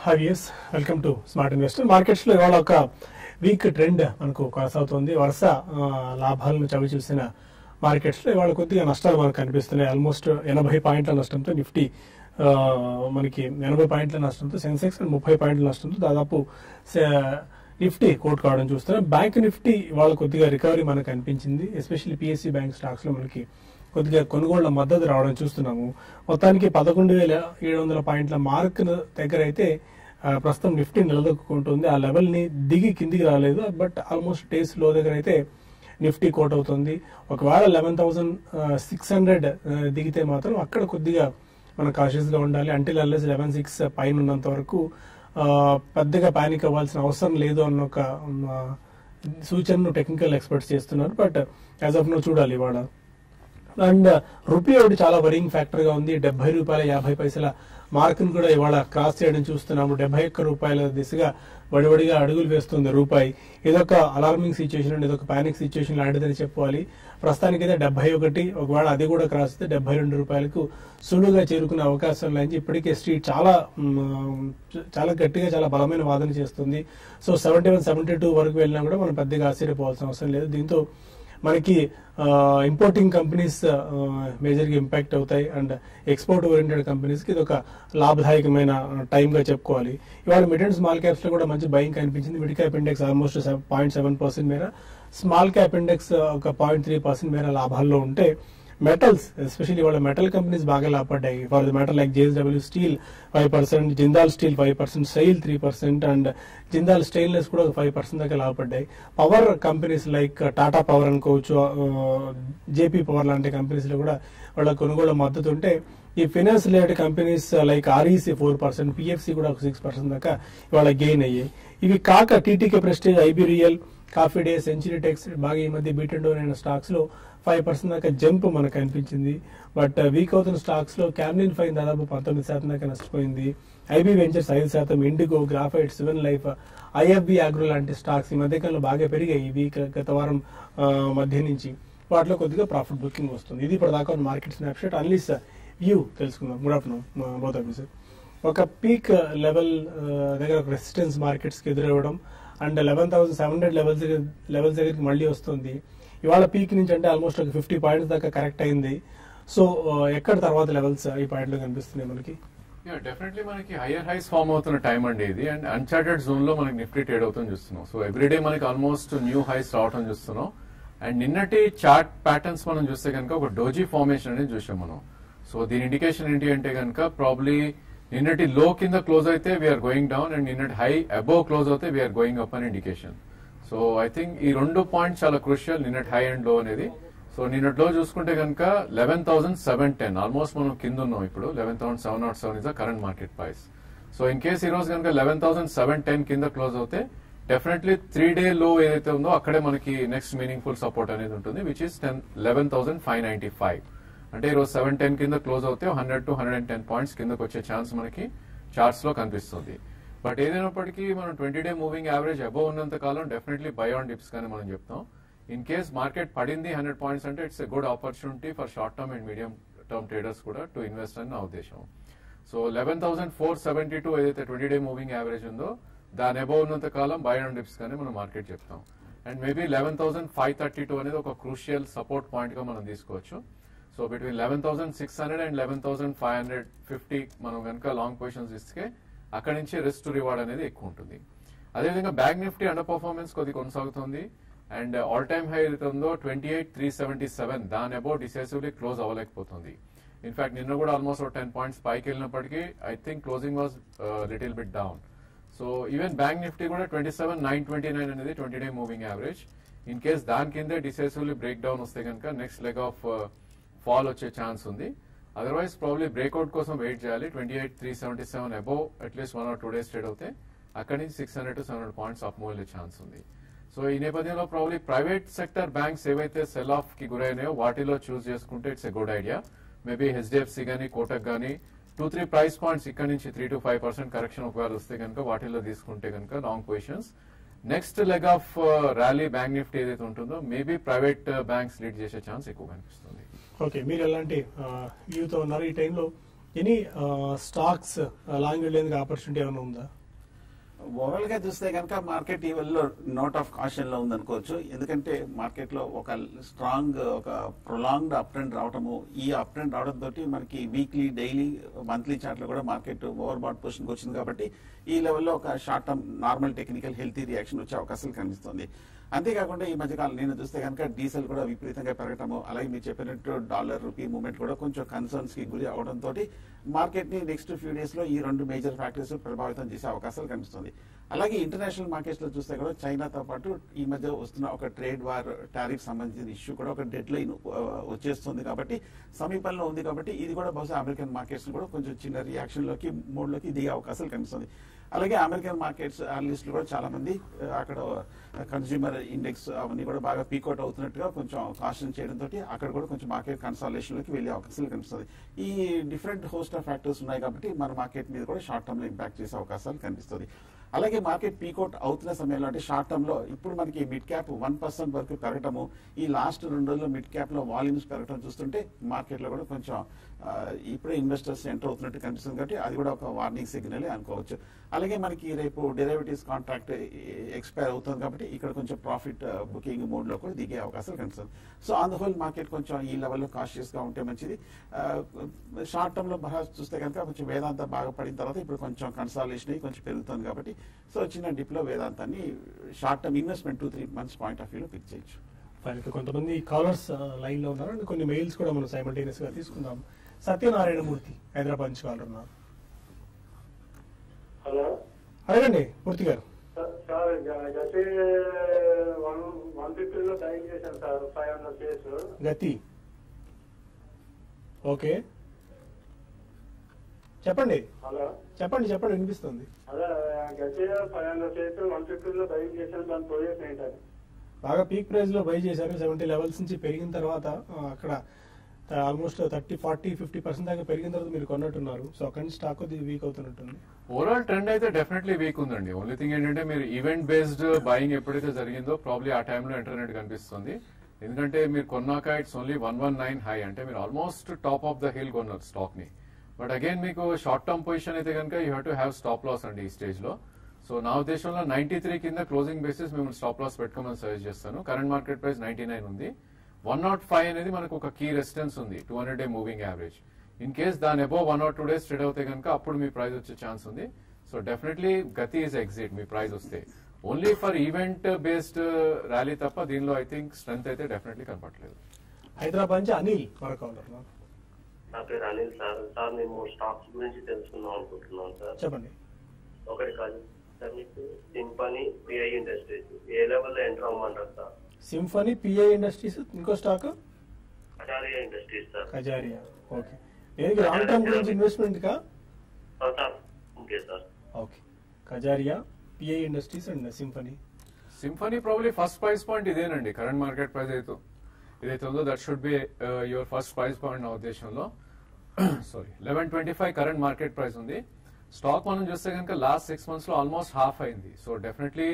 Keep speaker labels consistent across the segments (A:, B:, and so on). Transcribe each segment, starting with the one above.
A: హవియస్ welcome to smart investor markets లో ఇవాళ ఒక వీక్ ట్రెండ్ మనకు కొనసాగుతోంది వరుస ఆ, లాభాలను చవి చూసిన మార్కెట్స్ లో ఇవాళ కొద్దిగా నష్టాలు మనకు కనిపిస్తున్నాయి ఆల్మోస్ట్ ఎనభై పాయింట్ల నష్టంతో నిఫ్టీ ఆ, మనకి ఎనభై పాయింట్ల నష్టంతో సెన్సెక్స్ అండ్ ముప్పై పాయింట్ల నష్టంతో దాదాపు సే- నిఫ్టీ కోట్ కావడం చూస్తున్నాం బ్యాంక్ నిఫ్టీ ఇవాళ కొద్దిగా రికవరీ మనకు కనిపించింది ఎస్పెషల్లీ పిఎస్సి బ్యాంక్ స్టాక్స్ లో మనకి కొద్దిగా కొనుగోళ్ల మద్దతు రావడం చూస్తున్నాము మొత్తానికి పదకొండు వేల ఏడు వందల పాయింట్ల మార్క్ దగ్గర అయితే ఆ, ప్రస్తుతం నిఫ్టీ నిలదొక్కుంటుంది ఆ లెవెల్ ని దిగి కిందికి రాలేదు బట్ ఆల్మోస్ట్ డేస్ లో దగ్గర అయితే నిఫ్టీ కోట్ అవుతుంది ఒకవేళ లెవెన్ థౌసండ్ సిక్స్ హండ్రెడ్ దిగితే మాత్రం అక్కడ కొద్దిగా మనం కాషియస్ గా ఉండాలి అంటిల్ అల్లెస్ లెవెన్ సిక్స్ పైన ఉన్నంత వరకు ఆ, పెద్దగా పానిక్ అవ్వాల్సిన అవసరం లేదు అన్న ఒక ఆ, సూచనను టెక్నికల్ ఎక్స్పర్ట్స్ చేస్తున్నారు బట్ యాజ్ ఆఫ్ నో చూడాలి ఇవాళ అండ్ రూపీ ఒకటి చాలా వరింగ్ ఫ్యాక్టర్ గా ఉంది డెబ్బై రూపాయల యాభై పైసల మార్క్ ను కూడా ఇవాళ క్రాస్ చేయడం చూస్తున్నాము డెబ్బై ఒక్క రూపాయల దిశగా వడివడిగా అడుగులు వేస్తుంది రూపాయి ఇదొక అలార్మింగ్ సిచ్యువేషన్ అండ్ ఇదొక పానిక్ సిచ్యువేషన్ లాంటిదని చెప్పుకోవాలి ప్రస్తుతానికైతే డెబ్బై ఒకటి ఒకవేళ అది కూడా క్రాస్ అయితే డెబ్బై రెండు రూపాయలకు సులువుగా చేరుకునే అవకాశం లేని ఇప్పటికే స్ట్రీట్ చాలా మ్, చాలా గట్టిగా చాలా బలమైన వాదన చేస్తుంది so seventy one seventy two వరకు వెళ్ళినా కూడా మనం పెద్దగా ఆశ్చర్యపోవాల్సిన అవసరం లేదు దీంతో మనకి ఇంపోర్టింగ్ కంపెనీస్ మేజర్ గా ఇంపాక్ట్ అవుతాయి అండ్ ఎక్స్పోర్ట్ ఓరియంటెడ్ కంపెనీస్ కి ఇది ఒక లాభదాయకమైన టైం గా చెప్పుకోవాలి ఇవాళ మిడ్ అండ్ స్మాల్ క్యాప్స్ లో కూడా మంచి బయింగ్ కనిపించింది mid cap index almost point seven percent మేర స్మాల్ క్యాప్ ఇండెక్స్ ఒక పాయింట్ త్రీ పర్సెంట్ మేర లాభాల్లో ఉంటే మెటల్స్ ఎస్పెషల్లీ వాళ్ళ మెటల్ కంపెనీస్ బాగా లాభపడ్డాయి for the metal like JSW steel five percent Jindal steel five percent SAIL three percent and Jindal stainless కూడా ఒక ఫైవ్ పర్సెంట్ దాకా లాభపడ్డాయి power companies like Tata power అనుకోవచ్చు జేపీ పవర్ లాంటి కంపెనీస్ లో కూడా వాళ్ళ కొనుగోలు మద్దతు ఉంటే ఈ finance related companies like REC four percent PFC కూడా ఒక సిక్స్ పర్సెంట్ దాకా ఇవాళ గెయిన్ అయ్యాయి ఇవి కాక TTK prestige IB real coffee day century tex బాగా ఈ మధ్య బీట్ అండ్ అయిన స్టాక్స్ లో ఫైవ్ పర్సెంట్ దాకా జంప్ మనకు కనిపించింది బట్ వీక్ అవుతున్న స్టాక్స్ లో క్యామ్లిన్ ఫైన్ దాదాపు పంతొమ్మిది శాతం దాకా నష్టపోయింది ఐబీ వెంచర్స్ ఐదు శాతం Indigo graphite seven life IFB agro లాంటి స్టాక్స్ ఈ మధ్యకాలంలో బాగా పెరిగాయి ఈ వీక్ గత వారం ఆ, మధ్య నుంచి వాటిలో కొద్దిగా ప్రాఫిట్ బుకింగ్ వస్తుంది ఇది ఇప్పుడు దాకా మార్కెట్ స్నాప్షాట్ అన్లీస్ వ్యూ తెలుసుకుందాం గుడ్ ఆఫ్టర్నూన్ బోత్ ఆఫీసర్ ఒక పీక్ లెవెల్ దగ్గర ఒక రెసిస్టెన్స్ మార్కెట్స్ కి ఎదురవ్వడం and eleven thousand seven hundred levels levels దగ్గరికి మళ్ళీ వస్తుంది ఇవాళ పీక్ నుంచి అంటే ఆల్మోస్ట్ ఒక ఫిఫ్టీ పాయింట్స్ దాకా కరెక్ట్ అయింది సో ఎక్కడ తర్వాత లెవెల్స్ ఈ పాయింట్ లో కనిపిస్తున్నాయి మనకి
B: యా డెఫినెట్లీ మనకి హైయర్ హైస్ ఫామ్ అవుతున్న టైం అండి ఇది అండ్ అన్చార్టెడ్ జోన్ లో మనకి నిఫ్టీ ట్రేడ్ అవుతుంది చూస్తున్నాం సో ఎవ్రీడే మనకి ఆల్మోస్ట్ న్యూ హైస్ రావడం చూస్తున్నాం అండ్ నిన్నటి చార్ట్ ప్యాటర్న్స్ మనం చూస్తే కనుక ఒక డోజీ ఫార్మేషన్ అనేది చూసాం మనం సో దీని ఇండికేషన్ ఏంటి అంటే కనుక ప్రాబ్లీ నిన్నటి లో కింద క్లోజ్ అయితే వీఆర్ గోయింగ్ డౌన్ అండ్ నిన్నటి హై అబోవ్ క్లోజ్ అవుతే వీఆర్ గోయింగ్ అప్ అని ఇండికేషన్ సో ఐ థింక్ ఈ రెండు పాయింట్స్ చాలా క్రూషియల్ నిన్నటి హై అండ్ లో అనేది సో నిన్నట్లో చూసుకుంటే కనుక eleven thousand seven ten almost మనం కింద ఉన్నాం ఇప్పుడు eleven thousand seven nought seven is the current market price so in case ఈ రోజు కనుక లెవెన్ థౌసండ్ సెవెన్ టెన్ కింద క్లోజ్ అవుతే డెఫినెట్లీ త్రీ డే లో ఏదైతే ఉందో అక్కడే మనకి నెక్స్ట్ మీనింగ్ఫుల్ సపోర్ట్ అనేది ఉంటుంది which is ten eleven thousand five ninety five అంటే ఈ రోజు సెవెన్ టెన్ కింద క్లోజ్ అవుతే hundred to hundred and ten points కిందకి వచ్చే ఛాన్స్ మనకి చార్ట్స్ లో కనిపిస్తుంది బట్ ఏదైనప్పటికీ మనం twenty day moving average above ఉన్నంత కాలం డెఫినెట్లీ బై ఆన్ డిప్స్ కానీ మనం చెప్తాం ఇన్ కేస్ మార్కెట్ పడింది హండ్రెడ్ పాయింట్స్ అంటే it's a good opportunity for short term and medium term traders కూడా టు ఇన్వెస్ట్ అని నా ఉద్దేశం so eleven thousand four seventy two ఏదైతే ట్వంటీ డే మూవింగ్ యావరేజ్ ఉందో దాని అబౌవ్ ఉన్నంత కాలం బై ఆన్ డిప్స్ కానీ మనం మార్కెట్ చెప్తాం and maybe eleven thousand five thirty two అనేది ఒక క్రూషియల్ సపోర్ట్ పాయింట్ గా మనం తీసుకోవచ్చు so between eleven thousand six hundred and eleven thousand five hundred fifty మనం కనుక లాంగ్ పొజిషన్స్ ఇస్తే అక్కడి నుంచి రిస్క్ టు రివార్డ్ అనేది ఎక్కువ ఉంటుంది అదేవిధంగా బ్యాంక్ నిఫ్టీ అండర్ పర్ఫార్మెన్స్ కొద్ది కొనసాగుతుంది అండ్ ఆల్ టైమ్ హై ఏదైతే ఉందో twenty eight three seventy seven దాని అబౌట్ డిసైసివ్లీ క్లోజ్ అవ్వలేకపోతుంది ఇన్ఫాక్ట్ నిన్న కూడా ఆల్మోస్ట్ టెన్ పాయింట్స్ పైకి వెళ్ళినప్పటికీ I think closing was little bit down so even bank Nifty కూడా twenty seven nine twenty nine అనేది twenty day moving average in case దాని కిందే డిసైసివ్లీ బ్రేక్ డౌన్ వస్తే కనుక నెక్స్ట్ లెగ్ ఆఫ్ ఫాల్ వచ్చే chance ఉంది అదర్వైజ్ ప్రాబ్లీ బ్రేక్అవుట్ కోసం wait చేయాలి twenty eight three seventy seven above at least one or two days trade అవుతే అక్కడి నుంచి six hundred to seven hundred points up move వెళ్ళే ఛాన్స్ ఉంది సో ఈ నేపథ్యంలో ప్రాబ్లీ ప్రైవేట్ సెక్టర్ బ్యాంక్స్ ఏవైతే సెల్ ఆఫ్ కి గురైనాయో వాటిలో చూస్ చేసుకుంటే it's a good idea maybe HDFC కానీ కోటక్ కానీ టూ త్రీ ప్రైస్ పాయింట్స్ ఇక్కడ నుంచి three to five percent correction ఒకవేళ వస్తే కనుక వాటిల్లో తీసుకుంటే కనుక long positions next leg of rally bank Nifty ఏదైతే ఉంటుందో మేబీ ప్రైవేట్ బ్యాంక్స్ లీడ్ చేసే ఛాన్స్ ఎక్కువ కనిపిస్తుంది
A: ఓకే మీరు ఎలాంటి వ్యూతో ఉన్నారు ఈ టైంలో ఎనీ స్టాక్స్ లాంగ్ వెళ్ళేందుకు ఆపర్చునిటీ ఏమైనా ఉందా
C: ఓవరాల్ గా చూస్తే కనుక మార్కెట్ ఈ లో నోట్ ఆఫ్ కాషన్ లో ఉందనుకోవచ్చు ఎందుకంటే మార్కెట్ లో ఒక స్ట్రాంగ్ ఒక ప్రొలాంగ్డ్ అప్ ట్రెండ్ రావటము ఈ అప్ ట్రెండ్ రావడం తోటి మనకి వీక్లీ డైలీ మంత్లీ చార్ట్ లో కూడా మార్కెట్ ఓవర్ బాట్ పొజిషన్ వచ్చింది కాబట్టి ఈ లెవెల్లో ఒక short term normal technical healthy reaction వచ్చే అవకాశాలు కనిపిస్తుంది అంతేకాకుండా ఈ మధ్యకాలం నేను చూస్తే కనుక డీజిల్ కూడా విపరీతంగా పెరగటము అలాగే మీరు చెప్పినట్టు డాలర్ రూపీ మూవ్మెంట్ కూడా కొంచెం కన్సర్న్స్ కి గురి అవడం తోటి మార్కెట్ ని నెక్స్ట్ ఫ్యూ డేస్ లో ఈ రెండు మేజర్ ఫ్యాక్టర్స్ ప్రభావితం చేసే అవకాశాలు కనిపిస్తుంది అలాగే ఇంటర్నేషనల్ మార్కెట్స్ లో చూస్తే కూడా చైనాతో పాటు ఈ మధ్య వస్తున్న ఒక ట్రేడ్ వార్ టారిఫ్ సంబంధించిన ఇష్యూ కూడా ఒక డెడ్ లైన్ వచ్చేస్తుంది కాబట్టి సమీపంలో ఉంది కాబట్టి ఇది కూడా బహుశా అమెరికన్ మార్కెట్స్ కూడా కొంచెం చిన్న రియాక్షన్ లోకి మోడ్ లోకి దిగే అవకాశాలు కనిపిస్తుంది అలాగే అమెరికన్ మార్కెట్స్ అనలిస్టులు కూడా చాలా మంది ఆ, అక్కడ కన్స్యూమర్ ఇండెక్స్ అవన్నీ కూడా బాగా పీకౌట్ అవుతున్నట్టుగా కొంచెం కాషన్ చేయడంతో అక్కడ కూడా కొంచెం మార్కెట్ కన్సాలేషన్ లోకి వెళ్ళే అవకాశాలు కనిపిస్తుంది ఈ డిఫరెంట్ హోస్ట్ ఆఫ్ ఫ్యాక్టర్స్ ఉన్నాయి కాబట్టి మన మార్కెట్ మీద కూడా షార్ట్ టర్మ్ లో ఇంపాక్ట్ చేసే అవకాశాలు కనిపిస్తుంది అలాగే మార్కెట్ పీకౌట్ అవుతున్న సమయంలో అంటే షార్ట్ టర్మ్ లో ఇప్పుడు మనకి మిడ్ క్యాప్ వన్ పర్సెంట్ వరకు పెరగటము ఈ లాస్ట్ రెండు రోజుల్లో మిడ్ క్యాప్ లో వాల్యూమ్స్ పెరగటం చూస్తుంటే మార్కెట్ లో కూడా కొంచెం ఆ, ఇప్పుడే ఇన్వెస్టర్స్ ఎంటర్ అవుతున్నట్టు కనిపిస్తుంది కాబట్టి అది కూడా ఒక వార్నింగ్ సిగ్నల్ అనుకోవచ్చు అలాగే మనకి రేపు డెరివేటివ్స్ కాంట్రాక్ట్ ఎక్స్పైర్ అవుతుంది కాబట్టి ఇక్కడ కొంచెం ప్రాఫిట్ బుకింగ్ మోడ్ లో కూడా దిగే అవకాశాలు కనిపిస్తుంది so on the whole market కొంచెం ఈ లెవెల్లో కాషియస్ గా ఉంటే మంచిది షార్ట్ టర్మ్ లో బాగా చూస్తే కనుక కొంచెం వేదాంత బాగా పడిన తర్వాత ఇప్పుడు కొంచెం కన్సాలేషన్ అయ్యి కొంచెం పెరుగుతుంది కాబట్టి సో చిన్న డిప్ లో వేదాంతాన్ని short term investment two three months point of వ్యూలో పిక్ చేయొచ్చు
A: ఫైన్ ఇక కొంతమంది కాలర్స్ లైన్ లో ఉన్నారు అండ్ కొన్ని మెయిల్స్ కూడా మనం సైమల్టేనియస్ గా తీసుకుందాం సత్యనారాయణ మూర్తి హైదరాబాద్ నుంచి కాలర్ ఉన్నారు
D: హలో
A: అడగండి మూర్తి గారు
D: సార్ సార్ గ- గతి వన్ వన్ ఫిఫ్టీలో డైల్ చేశాను sir five hundred case
A: Gati okay చెప్పండి
D: హలో
A: చెప్పండి చెప్పండి వినిపిస్తుంది
D: అదే Gati five hundred case one ఫిఫ్టీలో డైల్ చేశాను దాని పోయేసి ఏంటని
A: బాగా పీక్ ప్రైస్ లో బై చేశారు సెవెంటీ లెవెల్స్ నుంచి పెరిగిన తర్వాత ఆ, అక్కడ almost thirty forty fifty percent దాకా పెరిగిన తర్వాత మీరు కొన్నట్టున్నారు సో అక్కడి నుంచి స్టాక్ కొద్దిగా వీక్ అవుతున్నట్టుంది
B: ఓవరాల్ ట్రెండ్ అయితే డెఫినెట్లీ వీక్ ఉందండి ఓన్లీ థింగ్ ఏంటంటే మీరు ఈవెంట్ బేస్డ్ బయింగ్ ఎప్పుడైతే జరిగిందో ప్రాబ్లీ ఆ టైంలో ఇంటర్నెట్ కనిపిస్తుంది ఎందుకంటే మీరు కొన్నాక it's only one one nine high అంటే మీరు almost top of the hill కొన్నారు స్టాక్ ని బట్ అగైన్ మీకు షార్ట్ టర్మ్ పొజిషన్ అయితే కనుక you have to have stop loss అండి ఈ స్టేజ్ లో సో నా ఉద్దేశంలో నైన్టీ త్రీ కింద క్లోజింగ్ బేసిస్ మేము స్టాప్ లాస్ పెట్టుకోమని సజెస్ట్ చేస్తాను current market price ninety nine ఉంది వన్ నాట్ ఫైవ్ అనేది మనకు ఒక కీ రెసిస్టెన్స్ ఉంది two hundred day moving average in case దాని above one or two days trade అవుతే కనుక అప్పుడు మీ ప్రైస్ వచ్చే ఛాన్స్ ఉంది so definitely Gati is exit మీ ప్రైస్ వస్తే only for event based rally తప్ప దీనిలో ఐ థింక్ స్ట్రెంత్ అయితే డెఫినెట్లీ కనపట్లేదు
A: హైదరాబాద్ నుంచి అనిల్ మరొక కాలర్ ఉన్నారు.
E: నా పేరు అనిల్ సార్ సార్ నేను స్టాక్స్ గురించి తెలుసుకుందాం అనుకుంటున్నాను సార్
A: చెప్పండి
E: ఒకటి కాదు సార్ మీకు సింపనీ పిఐ ఇండస్ట్రీస్ ఏ లెవెల్లో ఎంటర్ అవ్వమంటారు సార్
A: సింఫనీ పిఐ ఇండస్ట్రీస్ ఇంకో stock
E: Kataria industries sir
A: Kajaria okay దేనికి లాంగ్ టర్మ్ గురించి ఇన్వెస్ట్మెంట్ కా
E: ఆ, sir okay sir
A: okay Kajaria PI industries and Symphony
B: Symphony probably first price point ఇదేనండి కరెంట్ మార్కెట్ ప్రైస్ అయితే ఏదైతే ఉందో that should be your first price point నా ఉద్దేశంలో sorry eleven twenty five current market price ఉంది stock మనం చూస్తే కనుక లాస్ట్ సిక్స్ మంత్స్ లో ఆల్మోస్ట్ హాఫ్ అయింది so definitely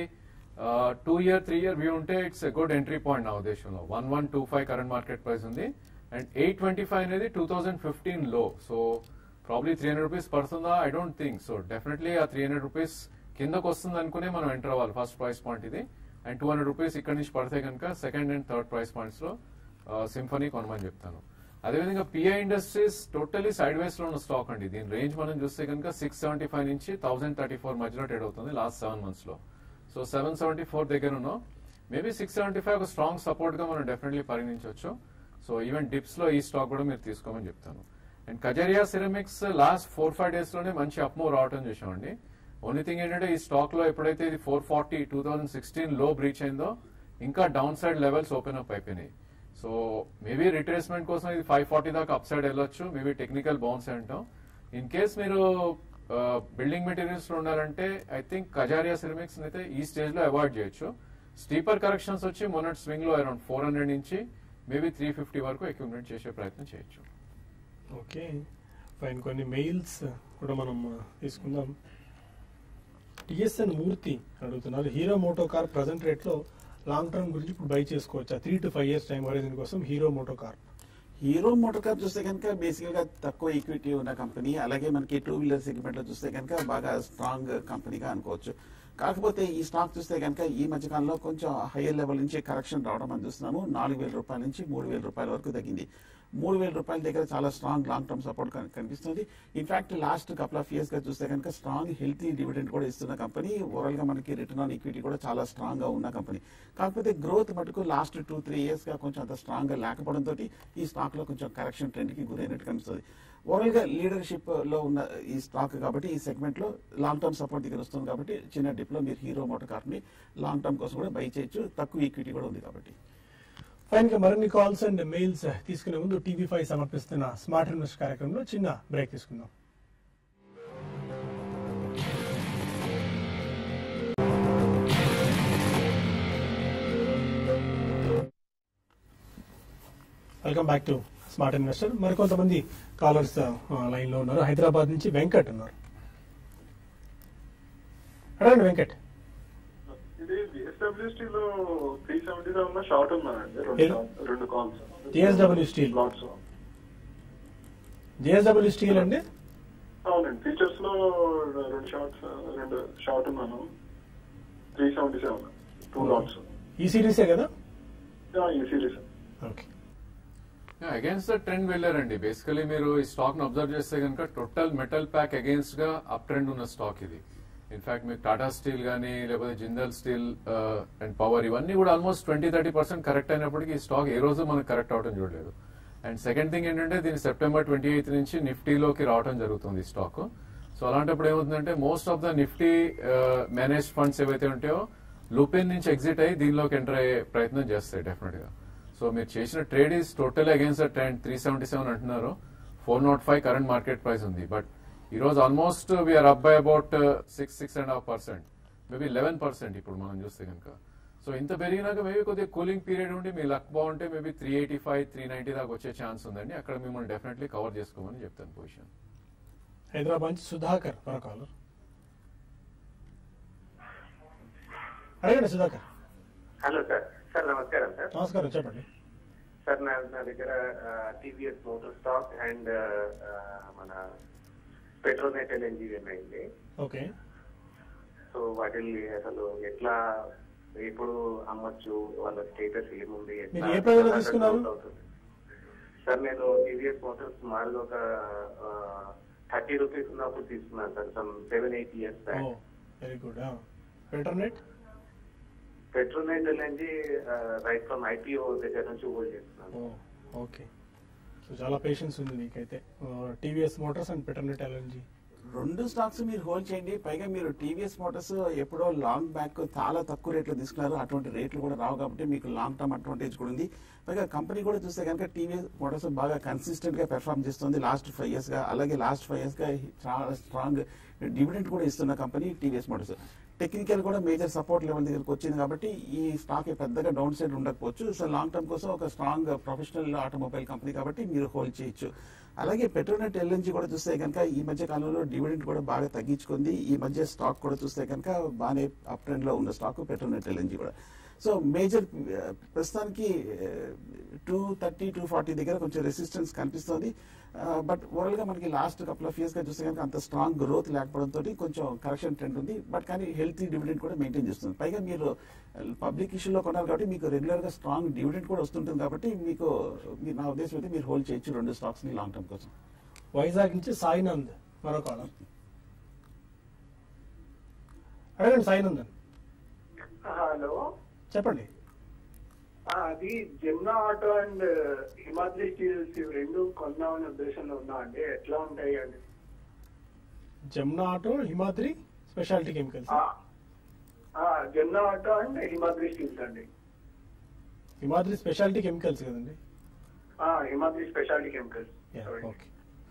B: two year three year view ఉంటే it's a good entry point నా ఉద్దేశంలో one one two five current market price ఉంది అండ్ ఎయిట్ ట్వంటీ ఫైవ్ అనేది టూ థౌసండ్ ఫిఫ్టీన్ లో so probably three hundred rupees పడుతుందా I don't think so definitely ఆ three hundred rupees కిందకు వస్తుంది అనుకునే మనం ఎంటర్ అవ్వాలి ఫస్ట్ ప్రైస్ పాయింట్ ఇది అండ్ టూ హండ్రెడ్ రూపీస్ ఇక్కడ నుంచి పడితే కనుక second and third price points లో సింఫనీ కొనమని చెప్తాను అదేవిధంగా PI industries totally sideways లో ఉన్న స్టాక్ అండి దీని రేంజ్ మనం చూస్తే కనుక సిక్స్ సెవెంటీ ఫైవ్ నుంచి థౌసండ్ థర్టీ ఫోర్ మధ్యలో ట్రేడ్ అవుతుంది లాస్ట్ సెవెన్ మంత్స్ లో సో సెవెన్ సెవెంటీ ఫోర్ దగ్గర ఉన్నాం మేబీ సిక్స్ సెవెంటీ ఫైవ్ ఒక స్ట్రాంగ్ సపోర్ట్ గా మనం డెఫినెట్లీ పరిగణించవచ్చు సో ఈవెన్ డిప్స్ లో ఈ స్టాక్ కూడా మీరు తీసుకోమని చెప్తాను and Kajaria ceramics last four five days లోనే మంచి అప్మూవ్ రావటం చూసామండి ఓన్లీ థింగ్ ఏంటంటే ఈ స్టాక్ లో ఎప్పుడైతే ఇది four forty two thousand sixteen లో బ్రీచ్ అయిందో ఇంకా down side levels open up అయిపోయినాయి సో మేబీ రిట్రేస్మెంట్ కోసం ఇది ఫైవ్ ఫార్టీ దాకా అప్ సైడ్ వెళ్ళొచ్చు మేబీ టెక్నికల్ బౌన్స్ అంటాం ఇన్ కేస్ మీరు బిల్డింగ్ మెటీరియల్స్ లో ఉండాలంటే ఐ థింక్ కజారియా సిరమిక్స్ అయితే ఈ స్టేజ్ లో అవాయిడ్ చేయొచ్చు స్టీపర్ కరెక్షన్స్ వచ్చి మొన్నటి స్వింగ్ లో అరౌండ్ ఫోర్ హండ్రెడ్ నుంచి మేబీ త్రీ ఫిఫ్టీ వరకు అక్యుమిలేట్ చేసే ప్రయత్నం చేయొచ్చు
A: ఓకే ఫైన్ కొన్ని మెయిల్స్ కూడా మనం ఆ, తీసుకుందాం టిఎస్ఎన్ మూర్తి అడుగుతున్నారు Hero MotoCorp present rate లో లాంగ్ టర్మ్ గురించి ఇప్పుడు బై చేసుకోవచ్చా three to five years time horizon కోసం Hero MotoCorp
C: Hero MotoCorp చూస్తే కనుక బేసిక్ గా తక్కువ ఈక్విటీ ఉన్న కంపెనీ అలాగే మనకి టూ వీలర్ సెగ్మెంట్ లో చూస్తే కనుక బాగా స్ట్రాంగ్ కంపెనీగా అనుకోవచ్చు కాకపోతే ఈ స్టాక్ చూస్తే కనుక ఈ మధ్యకాలంలో కొంచెం హైయర్ లెవెల్ నుంచి కరెక్షన్ రావడం మనం చూస్తున్నాము నాలుగు వేల రూపాయల నుంచి మూడు వేల రూపాయల వరకు తగ్గింది మూడు వేల రూపాయల దగ్గర చాలా స్ట్రాంగ్ లాంగ్ టర్మ్ సపోర్ట్ కనిపిస్తుంది in fact last couple of years గా చూస్తే కనుక స్ట్రాంగ్ హెల్తీ డివిడెండ్ కూడా ఇస్తున్న కంపెనీ ఓవరాల్ గా మనకి రిటర్న్ ఆన్ ఈక్విటీ కూడా చాలా స్ట్రాంగ్ గా ఉన్న కంపెనీ కాకపోతే గ్రోత్ మటుకు లాస్ట్ టూ త్రీ ఇయర్స్ గా కొంచెం అంత స్ట్రాంగ్ గా లేకపోవడంతో ఈ స్టాక్ లో కొంచెం కరెక్షన్ ట్రెండ్ కి గురైనట్టు కనిపిస్తుంది ఓవరాల్ గా లీడర్షిప్ లో ఉన్న ఈ స్టాక్ కాబట్టి ఈ సెగ్మెంట్ లో లాంగ్ టర్మ్ సపోర్ట్ దగ్గర వస్తుంది కాబట్టి చిన్న డిప్ లో మీరు హీరో మోటార్ కార్ ని లాంగ్ టర్మ్ కోసం కూడా బై చేయొచ్చు తక్కువ ఈక్విటీ కూడా ఉంది కాబట్టి
A: ఫైన్ గా మరిన్ని కాల్స్ అండ్ మెయిల్స్ తీసుకునే ముందు టీవీ ఫైవ్ సమర్పిస్తున్న స్మార్ట్ ఇన్వెస్ట్ కార్యక్రమంలో చిన్న బ్రేక్ తీసుకుందాం welcome back to smart investor మరికొంతమంది కాలర్స్ లైన్ లో ఉన్నారు హైదరాబాద్ నుంచి వెంకట్ ఉన్నారు అడగండి వెంకట్
F: ఇది జిఎస్డబ్ల్యూఎస్టీ లో త్రీ సెవెంటీ ఉన్న షార్ట్ ఉన్నానండి రెండు
A: ఏది?
F: short- రెండు calls
A: JSW Steel.
F: Lots
A: JSW steel అండి
F: అవునండి ఫీచర్స్ లో రెండు షార్ట్స్ రెండు షార్ట్ ఉన్నాను three seventy seven two lots
A: ఈ సిరీసే కదా
F: ఈ series
A: okay
B: against the trend వెళ్ళారండి బేసికలీ మీరు ఈ స్టాక్ ను అబ్జర్వ్ చేస్తే కనుక టోటల్ మెటల్ ప్యాక్ అగేన్స్ట్ గా అప్ ట్రెండ్ ఉన్న స్టాక్ ఇది ఇన్ఫాక్ట్ మీకు టాటా స్టీల్ కానీ లేకపోతే జిందల్ స్టీల్ అండ్ పవర్ ఇవన్నీ కూడా almost twenty thirty percent correct అయినప్పటికీ ఈ స్టాక్ ఏ రోజు మనకు కరెక్ట్ అవడం చూడలేదు అండ్ సెకండ్ థింగ్ ఏంటంటే దీని సెప్టెంబర్ ట్వంటీ ఎయిత్ నుంచి నిఫ్టీలోకి రావడం జరుగుతుంది ఈ స్టాక్ సో అలాంటప్పుడు ఏమవుతుందంటే most of the Nifty manage funds ఏవైతే ఉంటాయో లూపిన్ నుంచి ఎగ్జిట్ అయ్యి దీనిలోకి ఎంటర్ అయ్యే ప్రయత్నం చేస్తాయి డెఫినెట్ గా సో మీరు చేసిన trade is total against trend three seventy seven అంటున్నారు four not five current market price ఉంది బట్ ఈ రోజు almost we are up by about six six and half percent maybe eleven percent ఇప్పుడు మనం చూస్తే కనుక సో ఇంత పెరిగినాక మేబీ కొద్దిగా కూలింగ్ పీరియడ్ ఉండి మీ లక్ బాగుంటే maybe three eighty five three ninety దాకా వచ్చే ఛాన్స్ ఉందండి అక్కడ మిమ్మల్ని డెఫినెట్లీ కవర్ చేసుకోమని చెప్తాను పొజిషన్
A: హైదరాబాద్ నుంచి సుధాకర్ మరో కాలర్ అడగండి సుధాకర్
G: హలో సార్ సార్ నమస్కారం సార్
A: నమస్కారం చెప్పండి
G: సార్ నా నా దగ్గర టీవీఎస్ మోటార్ స్టాక్ అండ్ మన పెట్రోనెట్ ఎల్ఎన్జీ ఉన్నాయండి
A: ఓకే
G: సో వాటిని అసలు ఎట్లా ఎప్పుడు అమ్మచ్చు వాళ్ళ స్టేటస్ ఏముంది ఎట్లా-
A: మీరు ఏ ప్రైస్ లో తీసుకున్నారు?
G: అవుతుంది. సార్ నేను టీవీఎస్ మోటార్స్ మామూలుగా ఒక థర్టీ రూపీస్ ఉన్నప్పుడు తీసుకున్నాను sir some seven eight years
A: ఓ
G: back
A: very good internet
G: Petronet LNG right from IPO దగ్గర నుంచి హోల్డ్ చేస్తున్నాను
A: ఓ ఓకే సో చాలా పేషెన్స్ ఉంది మీకైతే TVS motors and Petronet LNG
C: రెండు స్టాక్స్ మీరు హోల్డ్ చేయండి పైగా మీరు టీవీఎస్ మోటార్స్ ఎప్పుడో లాంగ్ బ్యాక్ చాలా తక్కువ రేట్లో తీసుకున్నారు అటువంటి రేట్లు కూడా రావు కాబట్టి మీకు లాంగ్ టర్మ్ అడ్వాంటేజ్ కూడా ఉంది పైగా కంపెనీ కూడా చూస్తే కనుక టీవీఎస్ మోటార్స్ బాగా కన్సిస్టెంట్ గా పెర్ఫార్మ్ చేస్తుంది లాస్ట్ ఫైవ్ ఇయర్స్ గా అలాగే లాస్ట్ ఫైవ్ ఇయర్స్ గా చాలా స్ట్రాంగ్ డివిడెంట్ కూడా ఇస్తున్న కంపెనీ టీవీఎస్ మోటార్స్ టెక్నికల్ కూడా మేజర్ సపోర్ట్ లెవెల్ దగ్గరకు వచ్చింది కాబట్టి ఈ స్టాక్ పెద్దగా డౌన్ సైడ్ ఉండకపోవచ్చు సో లాంగ్ టర్మ్ కోసం ఒక స్ట్రాంగ్ ప్రొఫెషనల్ ఆటోమొబైల్ కంపెనీ కాబట్టి మీరు హోల్డ్ చేయొచ్చు అలాగే పెట్రోనెట్ ఎల్ఎన్జీ కూడా చూస్తే కనుక ఈ మధ్య కాలంలో డివిడెంట్ కూడా బాగా తగ్గించుకుంది ఈ మధ్య స్టాక్ కూడా చూస్తే కనుక బాగానే అప్ ట్రెండ్ లో ఉన్న స్టాక్ పెట్రోనెట్ ఎల్ఎన్జీ కూడా సో మేజర్ ప్రస్తుతానికి టూ థర్టీ టూ ఫార్టీ దగ్గర కొంచెం రెసిస్టెన్స్ కనిపిస్తుంది బట్ ఓవరాల్ గా మనకి లాస్ట్ కపుల్ ఆఫ్ ఇయర్స్ గా చూస్తే కనుక అంత స్ట్రాంగ్ గ్రోత్ లేకపోవడంతో కొంచెం కరెక్షన్ ట్రెండ్ ఉంది బట్ కానీ హెల్తీ డివిడెంట్ కూడా మెయింటైన్ చేస్తుంది పైగా మీరు పబ్లిక్ ఇష్యూలో కొన్నారు కాబట్టి మీకు రెగ్యులర్ గా స్ట్రాంగ్ డివిడెంట్ కూడా వస్తుంటుంది కాబట్టి మీకు మీ- నా ఉద్దేశం అయితే మీరు హోల్డ్ చేయొచ్చు రెండు స్టాక్స్ ని లాంగ్ టర్మ్ కోసం
A: వైజాగ్ నుంచి సాయినంద్ మరో కాలర్ అడగండి సాయినందన్
D: హలో
A: చెప్పండి
D: ఆ, అది Jamna auto and Himadri steels ఇవి రెండు కొందామనే ఉద్దేశంలో ఉన్నా అండి ఎట్లా ఉంటాయి అండి
A: Jamuna auto Himadri specialty chemicals
D: ఆ, ఆ, Jamna auto and Himadri steels అండి
A: హిమాద్రి స్పెషాలిటీ కెమికల్స్ కదండి
D: ఆ, Himadri specialty chemicals
A: okay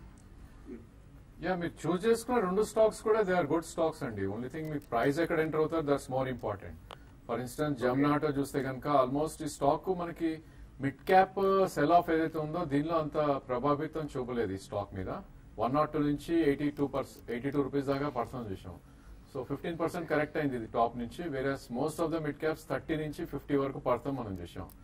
B: yeah మీరు చూస్ చేసుకున్న రెండు స్టాక్స్ కూడా దే ఆర్ గుడ్ స్టాక్స్ అండి ఓన్లీ థింగ్ మీ ప్రైస్ ఎక్కడ ఎంటర్ అవుతారు that's more important for instance Jamna auto చూస్తే కనుక ఆల్మోస్ట్ ఈ స్టాక్ మనకి మిడ్ క్యాప్ సెల్ ఆఫ్ ఏదైతే ఉందో దీనిలో అంత ప్రభావితం చూపలేదు ఈ స్టాక్ మీద వన్ నాట్ టూ నుంచి eighty two percent eighty two rupees దాకా పర్సన్ చూసాం సో ఫిఫ్టీన్ పర్సెంట్ కరెక్ట్ అయింది ఇది టాప్ నుంచి వేరే most of the mid caps thirty నుంచి ఫిఫ్టీ వరకు పడతాం మనం చూసాం సో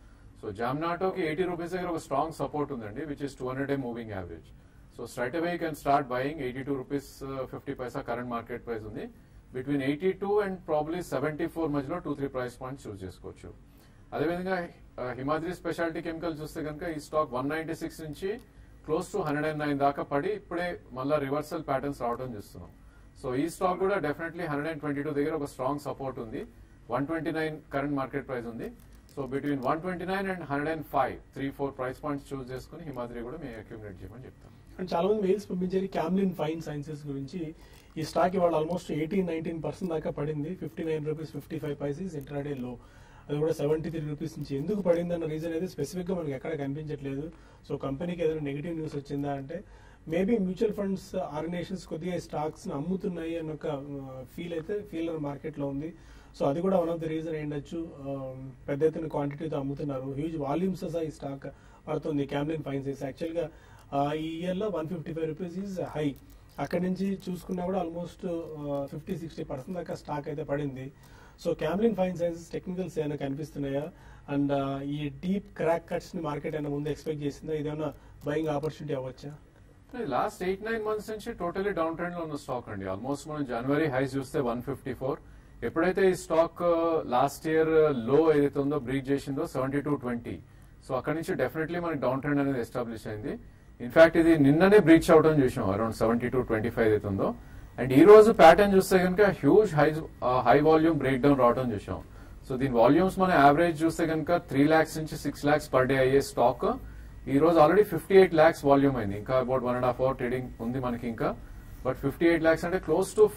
B: సో జామ్నాటోకి ఎయిటీ రూపీస్ దగ్గర ఒక స్ట్రాంగ్ సపోర్ట్ ఉందండి which is two hundred day moving average so straight away can start buying eighty two rupees fifty paisa current market price ఉంది between eighty two and probably seventy four మధ్యలో two three price points choose చేసుకోవచ్చు అదేవిధంగా ఆ, Himadri specialty chemical చూస్తే కనుక ఈ stock one ninety six నుంచి close to hundred and nine దాకా పడి ఇప్పుడే మళ్ళీ రివర్సల్ ప్యాటర్న్స్ రావడం చూస్తున్నాం సో ఈ స్టాక్ కూడా definitely hundred and twenty two దగ్గర ఒక స్ట్రాంగ్ సపోర్ట్ ఉంది one twenty nine current market price ఉంది so between one twenty nine and hundred and five three four price points choose చేసుకుని హిమాద్రి కూడా మేము అక్యూమిలేట్ చేయమని చెప్తాం
A: అండ్ చాలా మంది మెయిల్స్ పంపించారు క్యామ్లిన్ ఫైన్ సైన్సెస్ గురించి ఈ స్టాక్ ఇవాళ ఆల్మోస్ట్ ఎయిటీన్ నైన్టీన్ పర్సెంట్ దాకా పడింది fifty nine rupees fifty five paises intraday లో అది కూడా సెవెంటీ త్రీ రూపీస్ నుంచి ఎందుకు పడింది అన్న రీజన్ అయితే స్పెసిఫిక్ గా మనకి ఎక్కడ కనిపించట్లేదు సో కంపెనీకి ఏదైనా నెగిటివ్ న్యూస్ వచ్చిందా అంటే మేబీ మ్యూచువల్ ఫండ్స్ ఆర్గనైజేషన్స్ కొద్దిగా ఈ స్టాక్స్ ని అమ్ముతున్నాయి అన్న ఒక ఫీల్ అయితే ఫీల్ మార్కెట్ లో ఉంది సో అది కూడా వన్ ఆఫ్ ద రీజన్ ఏంటచ్చు పెద్ద ఎత్తున క్వాంటిటీతో అమ్ముతున్నారు హ్యూజ్ వాల్యూమ్స్ ఈ స్టాక్ పడుతుంది క్యామ్లిన్ ఫైన్సెస్ యాక్చువల్ గా ఆ, ఈ ఇయర్ లో one fifty five rupees is high అక్కడి నుంచి చూసుకున్నా కూడా ఆల్మోస్ట్ ఫిఫ్టీ సిక్స్టీ పర్సెంట్ దాకా స్టాక్ అయితే పడింది so Camlin fine sciences technicals ఏమైనా కనిపిస్తున్నాయా అండ్ ఈ డీప్ క్రాక్ కట్స్ ని మార్కెట్ అయినా ముందు ఎక్స్పెక్ట్ చేసిందా ఇదేమన్నా బయింగ్ ఆపర్చునిటీ అవ్వచ్చా
B: లాస్ట్ ఎయిట్ నైన్ మంత్స్ నుంచి టోటలీ డౌన్ ట్రెండ్ లో ఉన్న స్టాక్ అండి ఆల్మోస్ట్ మనం జనవరి హైస్ చూస్తే వన్ ఫిఫ్టీ ఫోర్ ఎప్పుడైతే ఈ స్టాక్ లాస్ట్ ఇయర్ లో ఏదైతే ఉందో బ్రీచ్ చేసిందో సెవెంటీ టూ ట్వంటీ సో అక్కడ నుంచి డెఫినెట్లీ మనకి డౌన్ ట్రెండ్ అనేది ఎస్టాబ్లిష్ అయింది ఇన్ఫాక్ట్ ఇది నిన్ననే బ్రీచ్ అవడం చూసాం around seventy two twenty five అయితే ఉందో అండ్ ఈ రోజు ప్యాటర్న్ చూస్తే కనుక huge high high volume break down రావడం చూసాం సో దీని వాల్యూమ్స్ మన యావరేజ్ చూస్తే కనుక త్రీ లాక్స్ నుంచి సిక్స్ లాక్స్ పర్ డే అయ్యే స్టాక్ ఈ రోజు already fifty eight lakhs volume అయింది ఇంకా about one and half hour trading ఉంది మనకి ఇంకా బట్ ఫిఫ్టీ ఎయిట్ లాక్స్ అంటే close to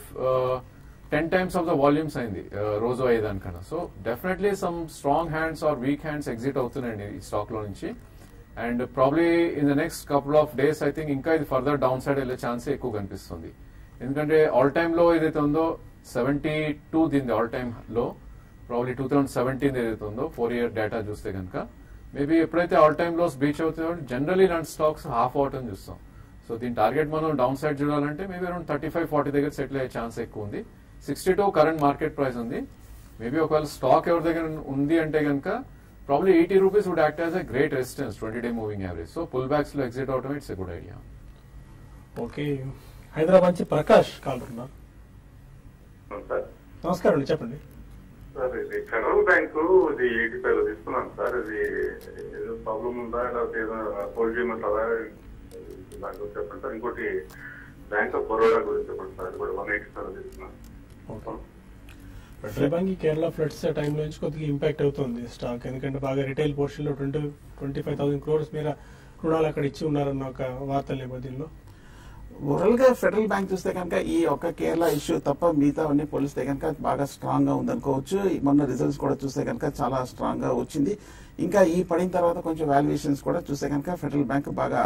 B: ten times of the volumes అయింది uh, రోజు అయ్యేదానికన్నా so definitely some strong hands are weak hands exit అవుతున్నాయండి ఈ స్టాక్ లో నుంచి and probably in the next couple of days I think ఇంకా ఇది ఫర్దర్ డౌన్ సైడ్ వెళ్ళే ఛాన్స్ ఎక్కువ కనిపిస్తుంది ఎందుకంటే ఆల్ టైమ్ లో ఏదైతే ఉందో సెవెంటీ టూ దీని ఆల్ టైమ్ లో ప్రాబ్లీ టూ థౌసండ్ సెవెంటీన్ ఏదైతే ఉందో ఫోర్ ఇయర్ డేటా చూస్తే కనుక మేబీ ఎప్పుడైతే ఆల్ టైమ్ లోస్ బీచ్ అవుతుందో జనరలీ ఇలాంటి స్టాక్స్ హాఫ్ అవుట్ అని చూస్తాం సో దీని టార్గెట్ మనం డౌన్ సైడ్ చూడాలంటే maybe around thirty five forty దగ్గర సెటిల్ అయ్యే ఛాన్స్ ఎక్కువ ఉంది sixty two current market price ఉంది మేబీ ఒకవేళ స్టాక్ ఎవరి దగ్గర ఉంది అంటే కనుక probably eighty rupees would act as a great resistance twenty day moving average so pull backs లో ఎగ్జిట్ అవటం it's a good idea
A: okay Hyderabad నుంచి ప్రకాష్ కాల్ ఉన్నారు
H: సార్
A: నమస్కారం అండి చెప్పండి
H: సార్ ఇది ఫెడరల్ బ్యాంకు ఇది ఎయిటీ ఫైవ్ లో తీసుకున్నాను సార్ ఇది ఏదో ప్రాబ్లం ఉందా లేకపోతే ఏదో హోల్డ్ చేయమంటారా దాని గురించి చెప్పండి సార్ ఇంకోటి బ్యాంక్ ఆఫ్ బరోడా గురించి చెప్పండి సార్ అది కూడా వన్ ఎయిటీ సార్ తీసుకున్నాను
A: ఓకే ఫెడరల్ బ్యాంక్ ఈ కేరళ ఫ్లడ్స్ టైంలో నుంచి కొద్దిగా ఇంపాక్ట్ అవుతుంది స్టాక్ ఎందుకంటే బాగా రిటైల్ పోర్షన్ లో twenty twenty five thousand crores మీద రుణాలు అక్కడ ఇచ్చి ఉన్నారన్న ఒక వార్తల నేపథ్యంలో
C: ఓవరాల్ గా ఫెడరల్ బ్యాంక్ చూస్తే కనుక ఈ ఒక్క కేరళ ఇష్యూ తప్ప మిగతా అన్ని పోలిస్తే కనుక బాగా స్ట్రాంగ్ గా ఉందనుకోవచ్చు మొన్న రిజల్ట్స్ కూడా చూస్తే కనుక చాలా స్ట్రాంగ్ గా వచ్చింది ఇంకా ఈ పడిన తర్వాత కొంచెం వాల్యుయేషన్స్ కూడా చూస్తే కనుక ఫెడరల్ బ్యాంక్ బాగా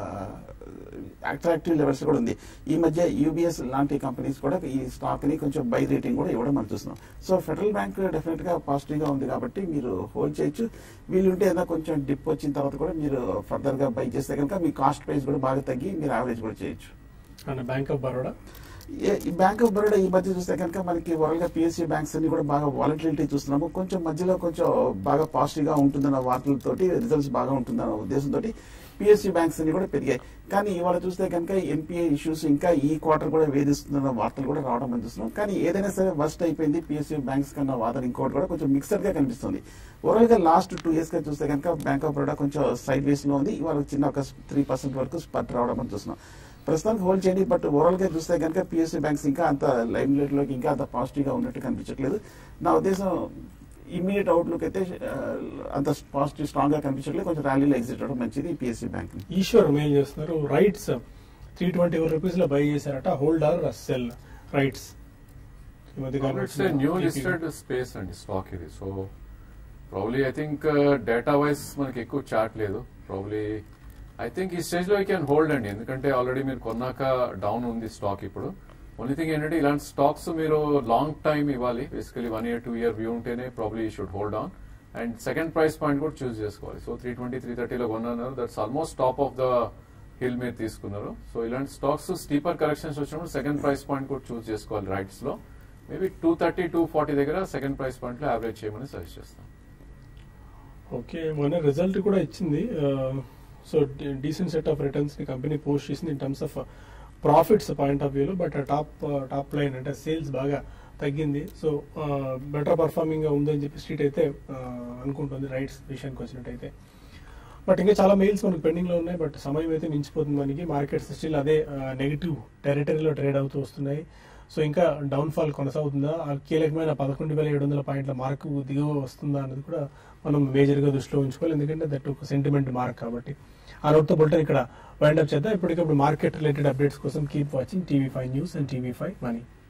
C: అట్రాక్టివ్ లెవెల్స్ కూడా ఉంది ఈ మధ్య యూబీఎస్ లాంటి కంపెనీస్ కూడా ఈ స్టాక్ ని కొంచెం బై రేటింగ్ కూడా ఇవ్వడం మనం చూస్తున్నాం సో ఫెడరల్ బ్యాంక్ డెఫినెట్ గా పాజిటివ్ గా ఉంది కాబట్టి మీరు హోల్డ్ చేయొచ్చు వీలుంటే ఏదైనా కొంచెం డిప్ వచ్చిన తర్వాత కూడా మీరు ఫర్దర్ గా బై చేస్తే కనుక మీ కాస్ట్ ప్రైస్ కూడా బాగా తగ్గి మీరు యావరేజ్ కూడా చేయొచ్చు
A: అండ్ బ్యాంక్ ఆఫ్ బరోడా
C: ఏ- ఈ బ్యాంక్ ఆఫ్ బరోడా ఈ మధ్య చూస్తే కనుక మనకి వరల్డ్ గా పిఎస్సీ బ్యాంక్స్ అన్ని కూడా బాగా వాలటిలిటీ చూస్తున్నాము కొంచెం మధ్యలో కొంచెం బాగా పాజిటివ్ గా ఉంటుందన్న వార్తలతోటి రిజల్ట్స్ బాగా ఉంటుందన్న ఉద్దేశంతో పిఎస్సీ బ్యాంక్స్ అన్ని కూడా పెరిగాయి కానీ ఇవాళ చూస్తే కనుక ఎన్పిఏ ఇష్యూస్ ఇంకా ఈ క్వార్టర్ కూడా వేధిస్తుందన్న వార్తలు కూడా రావడం మనం చూస్తున్నాం కానీ ఏదైనా సరే వర్స్ట్ అయిపోయింది పిఎస్సీ బ్యాంక్స్ కన్నా వాదన ఇంకోటి కూడా కొంచెం మిక్సర్ గా కనిపిస్తుంది ఓవరాల్ గా లాస్ట్ టూ ఇయర్స్ గా చూస్తే కనుక బ్యాంక్ ఆఫ్ బరోడా కొంచెం సైడ్ వేస్ లో ఉంది ఇవాళ చిన్న ఒక త్రీ పర్సెంట్ వరకు స్పట్ రావడం మనం చూస్తున్నాం ప్రస్తుతానికి హోల్డ్ చేయండి బట్ ఓవరాల్ గా చూస్తే కనుక పిఎస్సీ బ్యాంక్స్ ఇంకా అంత లైమ్ లైట్ లోకి ఇంకా అంత పాజిటివ్ గా ఉన్నట్టు కనిపించట్లేదు నా ఉద్దేశం ఇమీడియట్ అవుట్లుక్ అయితే ఆ, అంత పాజిటివ్ స్ట్రాంగ్ గా కనిపించట్లేదు కొంచెం ర్యాలీలో ఎగ్జిట్ అవడం మంచిది పిఎస్సీ బ్యాంక్
A: ఈశ్వర్ మెయిల్ చేస్తున్నారు రైట్స్ త్రీ ట్వంటీ రూపీస్ లో బై చేశారట హోల్డ్ ఆర్ సెల్ రైట్స్ ఈ మధ్య కాలంలో
B: ఇట్స్ న్యూ లిస్టెడ్ స్పేస్ అండి స్టాక్ ఇది so probably I think data wise మనకి ఎక్కువ చాట్ లేదు ప్రాబ్లీ ఐ థింక్ ఈ స్టేజ్ లో ఐ క్యాన్ హోల్డ్ అండి ఎందుకంటే ఆల్రెడీ మీరు కొన్నాక డౌన్ ఉంది స్టాక్ ఇప్పుడు ఓన్లీ థింగ్ ఏంటంటే ఇలాంటి స్టాక్స్ మీరు లాంగ్ టైం ఇవ్వాలి basically one year two year view ఉంటేనే probably should hold on and second price point కూడా చూస్ చేసుకోవాలి సో త్రీ ట్వంటీ త్రీ థర్టీలో కొన్నారు that's almost top of the hill మీరు తీసుకున్నారు సో ఇలాంటి స్టాక్స్ స్టీపర్ కరెక్షన్స్ వచ్చినప్పుడు సెకండ్ ప్రైస్ పాయింట్ కూడా చూస్ చేసుకోవాలి రైట్స్ లో maybe two thirty two forty దగ్గర సెకండ్ ప్రైస్ పాయింట్ లో యావరేజ్ చేయమని సజెస్ట్ చేస్తాను
A: ఓకే మొన్న రిజల్ట్ కూడా ఇచ్చింది so decent set of returns ని కంపెనీ పోస్ట్ చేసింది in terms of profits point of వ్యూలో బట్ టాప్ టాప్ లైన్ అంటే సేల్స్ బాగా తగ్గింది సో బెటర్ పర్ఫార్మింగ్ గా ఉందని చెప్పి స్ట్రీట్ అయితే ఆ, అనుకుంటుంది రైట్స్ విషయానికి వచ్చినట్టయితే బట్ ఇంకా చాలా మెయిల్స్ మనకు పెండింగ్ లో ఉన్నాయి బట్ సమయం అయితే మించిపోతుంది మనకి మార్కెట్స్ స్టిల్ అదే నెగిటివ్ టెరిటరీలో ట్రేడ్ అవుతూ వస్తున్నాయి సో ఇంకా డౌన్ ఫాల్ కొనసాగుతుందా ఆ కీలకమైన పదకొండు వేల ఏడు వందల పాయింట్ల మార్కు దిగువ వస్తుందా అనేది కూడా మనం మేజర్ గా దృష్టిలో ఉంచుకోవాలి ఎందుకంటే దట్ ఒక సెంటిమెంట్ మార్క్ కాబట్టి ఆ నోట్తో బుల్టన్ ఇక్కడ వైండ్ అప్ చేద్దాం ఇప్పటికప్పుడు మార్కెట్ రిలేటెడ్ అప్డేట్స్ కోసం keep watching TV five news and TV five money